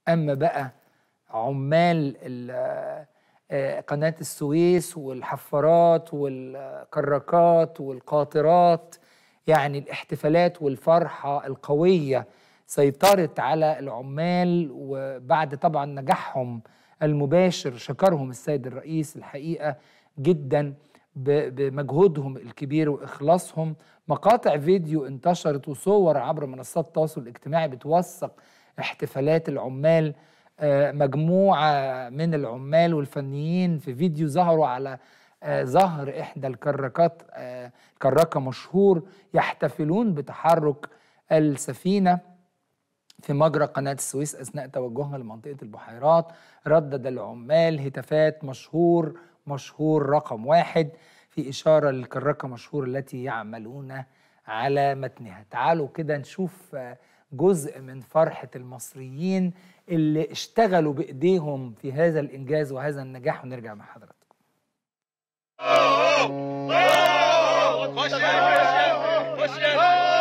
اما بقى عمال قناه السويس والحفارات والكراكات والقاطرات يعني الاحتفالات والفرحه القويه سيطرت على العمال وبعد طبعا نجاحهم المباشر شكرهم السيد الرئيس الحقيقه جدا بمجهودهم الكبير واخلاصهم مقاطع فيديو انتشرت وصور عبر منصات التواصل الاجتماعي بتوثق احتفالات العمال مجموعه من العمال والفنيين في فيديو ظهروا على ظهر احدى الكراكات كراكه مشهور يحتفلون بتحرك السفينه في مجرى قناة السويس أثناء توجهها لمنطقة البحيرات ردد العمال هتافات مشهور مشهور رقم واحد في إشارة للكراكة مشهور التي يعملون على متنها تعالوا كده نشوف جزء من فرحة المصريين اللي اشتغلوا بإيديهم في هذا الإنجاز وهذا النجاح ونرجع مع حضراتكم خش يا خش يا